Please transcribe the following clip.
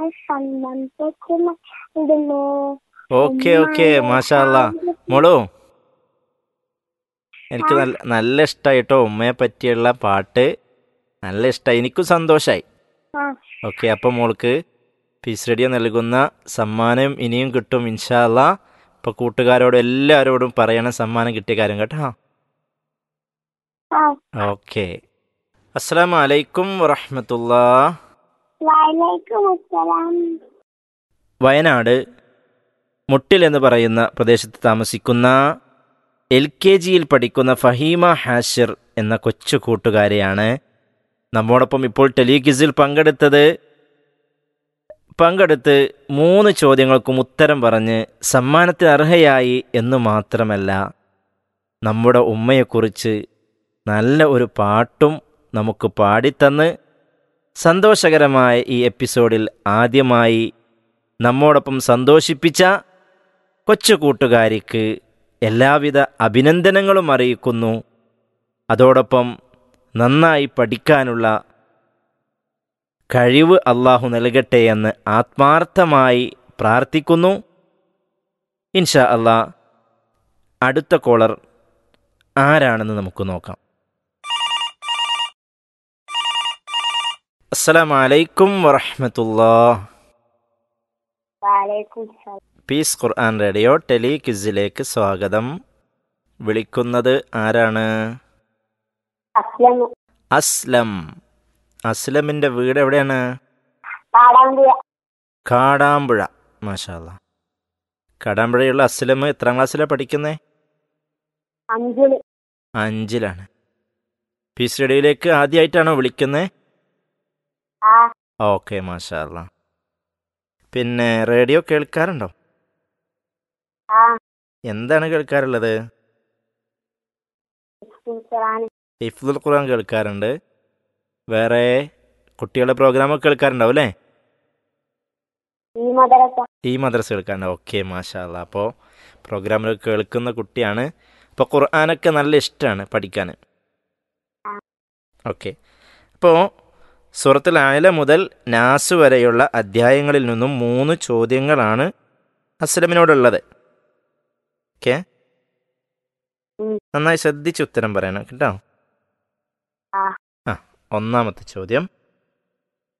സമ്മന്തക്കും ഇടുന്നു okay okay മാഷാല്ല മോളു എനിക്ക് നല്ല നല്ല ഇഷ്ടമായിട്ടോ ഉമ്മയെ പറ്റിയുള്ള പാട്ട് നല്ല ഇഷ്ടമായി എനിക്കും സന്തോഷമായി ആ ഓക്കെ അപ്പം മോൾക്ക് പീസ് റേഡിയോ നൽകുന്ന സമ്മാനം ഇനിയും കിട്ടും ഇൻഷാല്ല ഇപ്പോൾ കൂട്ടുകാരോടും എല്ലാവരോടും പറയണം സമ്മാനം കിട്ടിയ കാര്യം കേട്ടോ ആ ഓക്കെ അസ്സാം വലൈക്കും വറഹമത്തുള്ള വലൈക്കും അസ്സലാം വയനാട് മുട്ടിൽ എന്ന് പറയുന്ന പ്രദേശത്ത് താമസിക്കുന്ന എൽ കെ ജിയിൽ പഠിക്കുന്ന ഫഹീമ ഹാഷിർ എന്ന കൊച്ചു കൂട്ടുകാരെയാണ് നമ്മോടൊപ്പം ഇപ്പോൾ ടെലിക്വിസിൽ പങ്കെടുത്തത് പങ്കെടുത്ത് മൂന്ന് ചോദ്യങ്ങൾക്കും ഉത്തരം പറഞ്ഞ് സമ്മാനത്തിന് അർഹയായി എന്ന് മാത്രമല്ല നമ്മുടെ ഉമ്മയെക്കുറിച്ച് നല്ല ഒരു പാട്ടും നമുക്ക് പാടിത്തന്ന് സന്തോഷകരമായ ഈ എപ്പിസോഡിൽ ആദ്യമായി നമ്മോടൊപ്പം സന്തോഷിപ്പിച്ച കൊച്ചു കൂട്ടുകാരിക്ക് എല്ലാവിധ അഭിനന്ദനങ്ങളും അറിയിക്കുന്നു അതോടൊപ്പം നന്നായി പഠിക്കാനുള്ള കഴിവ് അള്ളാഹു നൽകട്ടെ എന്ന് ആത്മാർത്ഥമായി പ്രാർത്ഥിക്കുന്നു ഇൻഷാ അള്ളാ അടുത്ത കോളർ ആരാണെന്ന് നമുക്ക് നോക്കാം അസ്സലാമു അലൈക്കും വറഹമത്തുല്ലാ വലൈക്കും സലാം പീസ് ഖുർആൻ റേഡിയോ ടെലി ക്വിസിലേക്ക് സ്വാഗതം വിളിക്കുന്നത് ആരാണ് അസ്ലം അസ്ലം അസ്ലമിൻ്റെ വീട് എവിടെയാണ് പാടാമ്പുഴ കാടാമ്പുഴ മാഷാല്ല കാടാമ്പുഴയുള്ള അസ്ലം എത്രാം ക്ലാസ്സിലാണ് പഠിക്കുന്നത് അഞ്ചില് അഞ്ചിലാണ് പീസ് റേഡിയോയിലേക്ക് ആദ്യമായിട്ടാണോ വിളിക്കുന്നത് ആ ഓക്കെ മാഷാല്ല പിന്നെ റേഡിയോ കേൾക്കാറുണ്ടോ ആ എന്താണ് കേൾക്കാറുള്ളത് ഖുർആൻ ഹിഫ്ദുൽ ഖുർആൻ കേൾക്കാറുണ്ട് വേറെ കുട്ടികളുടെ പ്രോഗ്രാമൊക്കെ കേൾക്കാറുണ്ടാവും അല്ലേ ഈ മദ്രസ ഈ മദ്രസ കേൾക്കാറുണ്ട് ഓക്കെ മാഷാല്ല അപ്പോൾ പ്രോഗ്രാമിലൊക്കെ കേൾക്കുന്ന കുട്ടിയാണ് അപ്പോൾ ഖുർആനൊക്കെ നല്ല ഇഷ്ടമാണ് പഠിക്കാൻ ഓക്കെ അപ്പോൾ സൂറത്തുൽ ആയല മുതൽ നാസ് വരെയുള്ള അധ്യായങ്ങളിൽ നിന്നും മൂന്ന് ചോദ്യങ്ങളാണ് അസ്ലമിനോടുള്ളത് ഓക്കെ ഉം. നന്നായി ശ്രദ്ധിച്ച് ഉത്തരം പറയണം കേട്ടോ ആ ആ ഒന്നാമത്തെ ചോദ്യം